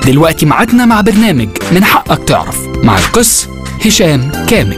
دلوقتي ميعادنا مع برنامج من حقك تعرف مع القس هشام كامل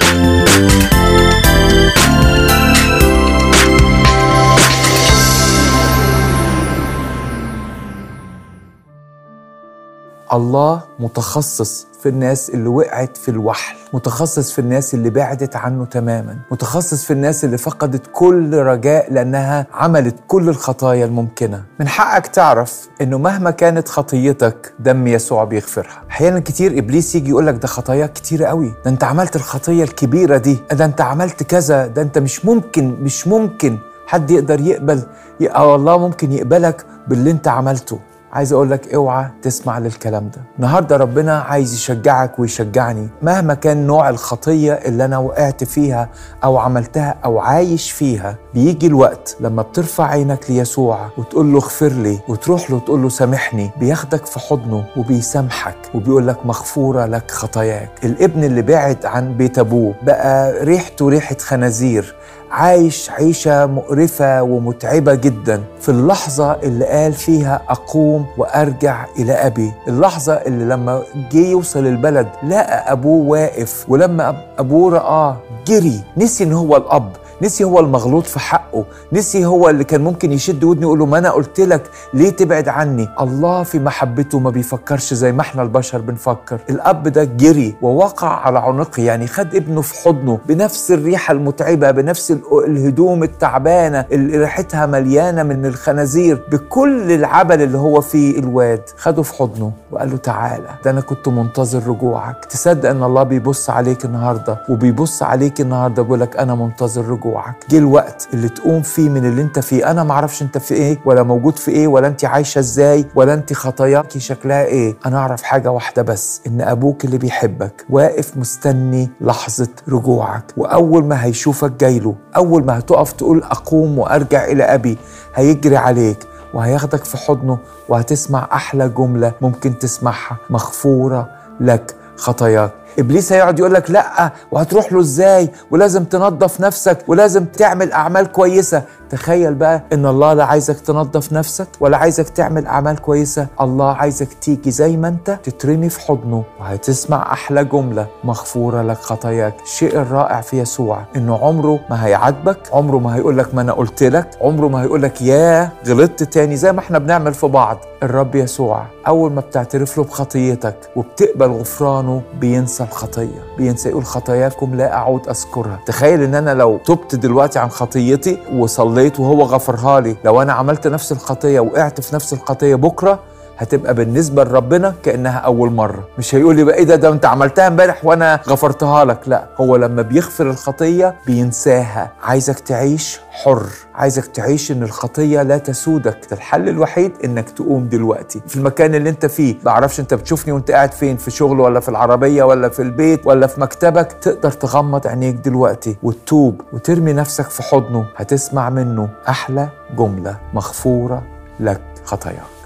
الله متخصص في الناس اللي وقعت في الوحل متخصص في الناس اللي بعدت عنه تماما متخصص في الناس اللي فقدت كل رجاء لأنها عملت كل الخطايا الممكنة من حقك تعرف أنه مهما كانت خطيتك دم يسوع بيغفرها أحيانا كتير إبليس يجي يقولك ده خطاياك كتيرة قوي ده أنت عملت الخطية الكبيرة دي ده أنت عملت كذا ده أنت مش ممكن مش ممكن حد يقدر يقبل أو الله ممكن يقبلك باللي أنت عملته عايز اقول لك اوعى تسمع للكلام ده النهارده ربنا عايز يشجعك ويشجعني مهما كان نوع الخطيه اللي انا وقعت فيها او عملتها او عايش فيها بيجي الوقت لما بترفع عينك ليسوع وتقول له اغفر لي وتروح له تقول له سامحني بياخدك في حضنه وبيسامحك وبيقول لك مغفوره لك خطاياك الابن اللي بعد عن بيت ابوه بقى ريحته ريحه خنازير عايش عيشة مقرفة ومتعبة جدا في اللحظة اللي قال فيها أقوم وأرجع إلى أبي اللحظة اللي لما جه يوصل البلد لقى أبوه واقف ولما أبوه رآه جري نسي إن هو الأب نسي هو المغلوط في حقه نسي هو اللي كان ممكن يشد ودني يقول له ما انا قلت لك ليه تبعد عني الله في محبته ما بيفكرش زي ما احنا البشر بنفكر الاب ده جري ووقع على عنقه يعني خد ابنه في حضنه بنفس الريحه المتعبه بنفس الهدوم التعبانه اللي ريحتها مليانه من الخنازير بكل العبل اللي هو فيه الواد خده في حضنه وقال له تعالى ده انا كنت منتظر رجوعك تصدق ان الله بيبص عليك النهارده وبيبص عليك النهارده بيقول لك انا منتظر رجوعك رجوعك جه الوقت اللي تقوم فيه من اللي انت فيه انا معرفش انت في ايه ولا موجود في ايه ولا انت عايشه ازاي ولا انت خطاياكي شكلها ايه انا اعرف حاجه واحده بس ان ابوك اللي بيحبك واقف مستني لحظه رجوعك واول ما هيشوفك جايله اول ما هتقف تقول اقوم وارجع الى ابي هيجري عليك وهياخدك في حضنه وهتسمع احلى جمله ممكن تسمعها مغفوره لك خطاياك ابليس هيقعد يقول لك لا وهتروح له ازاي ولازم تنظف نفسك ولازم تعمل اعمال كويسه تخيل بقى ان الله لا عايزك تنظف نفسك ولا عايزك تعمل اعمال كويسه الله عايزك تيجي زي ما انت تترمي في حضنه وهتسمع احلى جمله مغفوره لك خطاياك الشيء الرائع في يسوع انه عمره ما هيعاتبك عمره ما هيقول لك ما انا قلت لك عمره ما هيقول لك يا غلطت تاني زي ما احنا بنعمل في بعض الرب يسوع اول ما بتعترف له بخطيتك وبتقبل غفرانه بينسى الخطيه بينسى يقول خطاياكم لا اعود اذكرها تخيل ان انا لو تبت دلوقتي عن خطيتي وصليت وهو غفرها لي لو انا عملت نفس الخطيه وقعت في نفس الخطيه بكره هتبقى بالنسبة لربنا كأنها أول مرة مش هيقول لي بقى إيه ده ده أنت عملتها امبارح وأنا غفرتها لك لا هو لما بيغفر الخطية بينساها عايزك تعيش حر عايزك تعيش ان الخطيه لا تسودك الحل الوحيد انك تقوم دلوقتي في المكان اللي انت فيه بعرفش انت بتشوفني وانت قاعد فين في شغل ولا في العربيه ولا في البيت ولا في مكتبك تقدر تغمض عينيك دلوقتي وتتوب وترمي نفسك في حضنه هتسمع منه احلى جمله مغفوره لك خطاياك